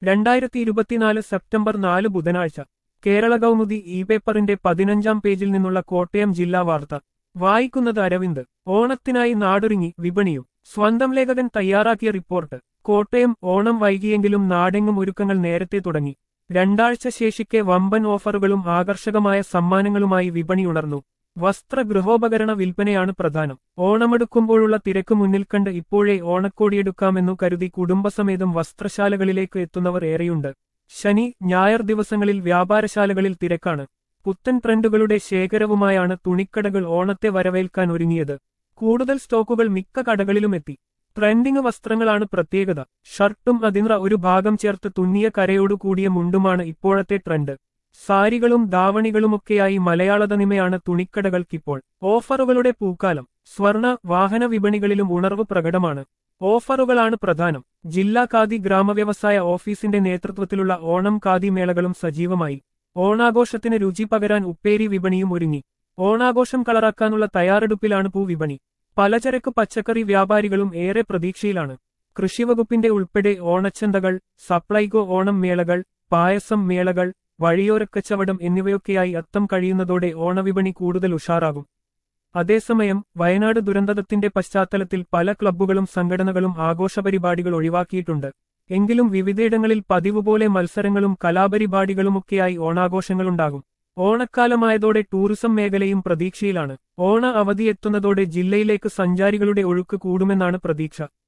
രണ്ടായിരത്തി ഇരുപത്തിനാല് സെപ്റ്റംബർ നാല് ബുധനാഴ്ച കേരള കൗമുദി ഇ പേപ്പറിന്റെ പതിനഞ്ചാം പേജിൽ നിന്നുള്ള കോട്ടയം ജില്ലാ വാർത്ത വായിക്കുന്നത് അരവിന്ദ് ഓണത്തിനായി നാടൊരുങ്ങി വിപണിയും സ്വന്തം ലേഖകൻ തയ്യാറാക്കിയ റിപ്പോർട്ട് കോട്ടയം ഓണം വൈകിയെങ്കിലും നാടെങ്ങും ഒരുക്കങ്ങൾ നേരത്തെ തുടങ്ങി രണ്ടാഴ്ച ശേഷിക്കെ വമ്പൻ ഓഫറുകളും ആകർഷകമായ സമ്മാനങ്ങളുമായി വിപണിയുണർന്നു വസ്ത്ര ഗൃഹോപകരണ വിൽപ്പനയാണ് പ്രധാനം ഓണമെടുക്കുമ്പോഴുള്ള തിരക്ക് മുന്നിൽ കണ്ട് ഇപ്പോഴേ ഓണക്കോടിയെടുക്കാമെന്നു കരുതി കുടുംബസമേതം വസ്ത്രശാലകളിലേക്ക് എത്തുന്നവർ ഏറെയുണ്ട് ശനി ഞായർ ദിവസങ്ങളിൽ വ്യാപാരശാലകളിൽ തിരക്കാണ് പുത്തൻ ട്രെൻഡുകളുടെ ശേഖരവുമായാണ് തുണിക്കടകൾ ഓണത്തെ വരവേൽക്കാൻ ഒരുങ്ങിയത് കൂടുതൽ സ്റ്റോക്കുകൾ മിക്ക കടകളിലും എത്തി ട്രെൻഡിങ് വസ്ത്രങ്ങളാണ് പ്രത്യേകത ഷർട്ടും അതിന്റ ഒരു ഭാഗം ചേർത്ത് തുന്നിയ കരയോടു കൂടിയ മുണ്ടുമാണ് ഇപ്പോഴത്തെ ട്രെൻഡ് സാരികളും ധാവണികളുമൊക്കെയായി മലയാളതനിമയാണ് തുണിക്കടകൾക്കിപ്പോൾ ഓഫറുകളുടെ പൂക്കാലം സ്വർണ വാഹന വിപണികളിലും ഉണർവ് പ്രകടമാണ് ഓഫറുകളാണ് പ്രധാനം ജില്ലാ ഖാദി ഗ്രാമവ്യവസായ ഓഫീസിന്റെ നേതൃത്വത്തിലുള്ള ഓണം ഖാദി മേളകളും സജീവമായി ഓണാഘോഷത്തിന് രുചി പകരാൻ ഉപ്പേരി വിപണിയും ഒരുങ്ങി ഓണാഘോഷം കളറാക്കാനുള്ള തയ്യാറെടുപ്പിലാണ് പൂവിപണി പലചരക്ക് പച്ചക്കറി വ്യാപാരികളും ഏറെ പ്രതീക്ഷയിലാണ് കൃഷിവകുപ്പിന്റെ ഉൾപ്പെടെ ഓണച്ചന്തകൾ സപ്ലൈകോ ഓണം മേളകൾ പായസം മേളകൾ വഴിയോരക്കച്ചവടം എന്നിവയൊക്കെയായി അത്തം കഴിയുന്നതോടെ ഓണവിപണി കൂടുതൽ ഉഷാറാകും അതേസമയം വയനാട് ദുരന്തത്തിന്റെ പശ്ചാത്തലത്തിൽ പല ക്ലബ്ബുകളും സംഘടനകളും ആഘോഷപരിപാടികൾ ഒഴിവാക്കിയിട്ടുണ്ട് എങ്കിലും വിവിധയിടങ്ങളിൽ പതിവുപോലെ മത്സരങ്ങളും കലാപരിപാടികളുമൊക്കെയായി ഓണാഘോഷങ്ങളുണ്ടാകും ഓണക്കാലമായതോടെ ടൂറിസം മേഖലയും പ്രതീക്ഷയിലാണ് ഓണ അവധിയെത്തുന്നതോടെ ജില്ലയിലേക്ക് സഞ്ചാരികളുടെ ഒഴുക്ക് കൂടുമെന്നാണ് പ്രതീക്ഷ